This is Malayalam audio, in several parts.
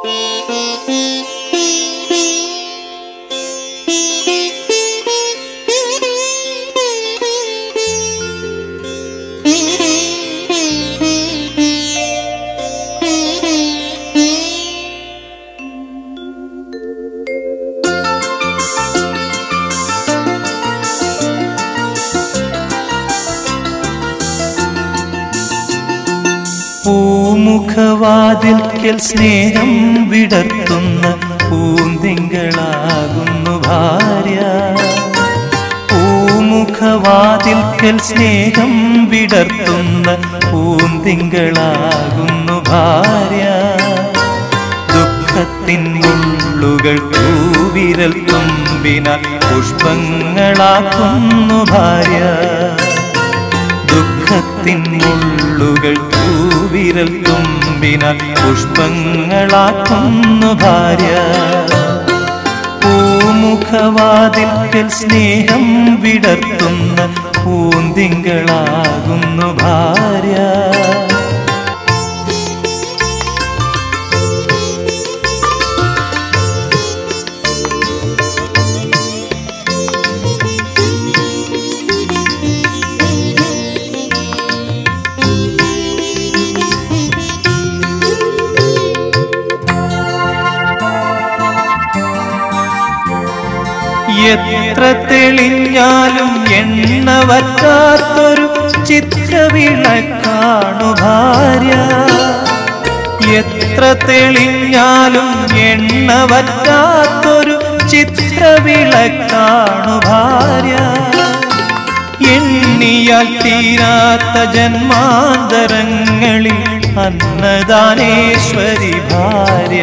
പൂമുഖവാതിൽക്കൽ സ്നേഹം വിടർത്തുന്ന പൂന്തിങ്കളാകുന്നു ഭാര്യ പൂമുഖവാതിൽക്കൽ സ്നേഹം വിടർത്തുന്ന പൂന്തിങ്കളാകുന്നു ഭാര്യ ദുഃഖത്തിൻ മുള്ളുകൾ തൂവിരൽ തുമ്പിനാൽ പുഷ്പങ്ങളാക്കുന്നു ഭാര്യ ദുഃഖത്തിൻ മുള്ളുകൾ തൂവിരൽ തുമ്പിനാൽ പുഷ്പങ്ങളാക്കുന്നു ഭാര്യ പൂമുഖവാതിൽക്കൽ സ്നേഹം വിടർത്തുന്ന പൂന്തിങ്കളാകുന്നു ഭാര്യ എത്ര തെളിഞ്ഞാലും എണ്ണ വറ്റാത്തൊരു ചിത്രവിളക്കാണു ഭാര്യ എത്ര തെളിഞ്ഞാലും എണ്ണ വറ്റാത്തൊരു ചിത്രവിളക്കാണു ഭാര്യ എണ്ണിയാൽ തീരാത്ത ജന്മാന്തരങ്ങളിൽ അന്നദാനേശ്വരി ഭാര്യ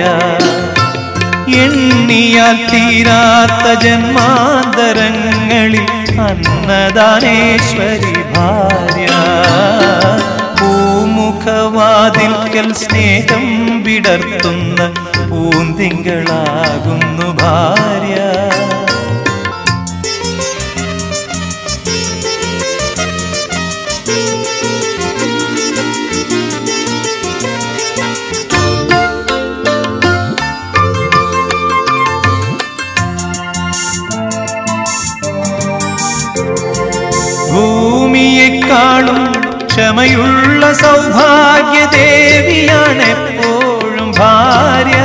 എണ്ണിയാൽ തീരാത്ത ജന്മാന്തരങ്ങളിൽ അന്നദാനേശ്വരി ഭാര്യ പൂമുഖവാതിൽക്കൽ സ്നേഹം വിടർത്തുന്ന പൂന്തിങ്കളാകുന്നു ഭാര്യ ഭൂമിയെക്കാളും ക്ഷമയുള്ള സൗഭാഗ്യദേവിയാണ് എപ്പോഴും ഭാര്യ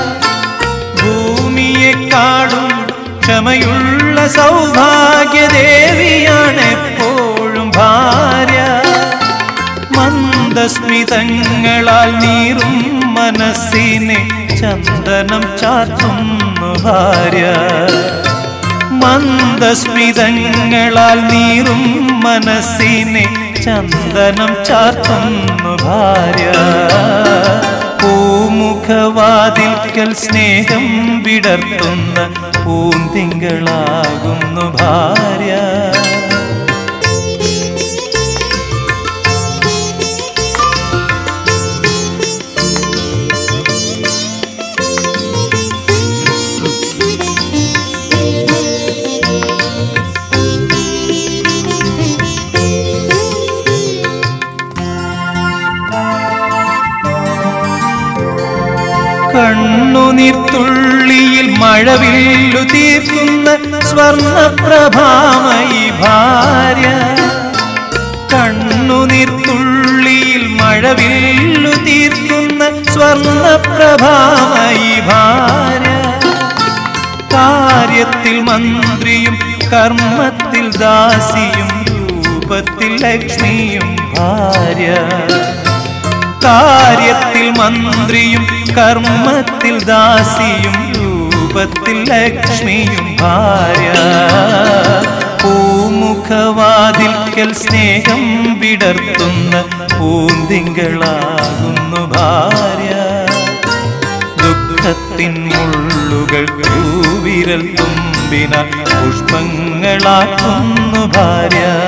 ഭൂമിയെക്കാളും ക്ഷമയുള്ള സൗഭാഗ്യദേവിയാണ് എപ്പോഴും ഭാര്യ മന്ദസ്മിതങ്ങളാൽ നീറും മനസ്സിനെ ചന്ദനം ചാത്തുന്നു ഭാര്യ മന്ദസ്മിതങ്ങളാൽ നീറും മനസ്സിനെ ചന്ദനം ചാർത്തുന്നു ഭാര്യ പൂമുഖവാതിൽക്കൽ സ്നേഹം വിടർത്തുന്ന പൂന്തിങ്കളാകുന്നു ഭാര്യ കണ്ണുനീർത്തുള്ളിയിൽ മഴവില്ലു തീർക്കുന്ന സ്വർണപ്രഭാമയി ഭാര്യ കണ്ണുനീർത്തുള്ളിയിൽ മഴവില്ലു തീർക്കുന്ന സ്വർണപ്രഭാമയി ഭാര്യ കാര്യത്തിൽ മന്ത്രിയും കർമ്മത്തിൽ ദാസിയും രൂപത്തിൽ ലക്ഷ്മിയും ഭാര്യ കാര്യത്തിൽ മന്ത്രിയും കർമ്മത്തിൽ ദാസിയും രൂപത്തിൽ ലക്ഷ്മിയും ഭാര്യ പൂമുഖവാതിൽക്കൽ സ്നേഹം വിടർത്തുന്ന പൂന്തിങ്കളാകുന്നു ഭാര്യ ദുഃഖത്തിൻ മുള്ളുകൾ പൂവിരൽ തുമ്പിന പുഷ്പങ്ങളാക്കുന്നു ഭാര്യ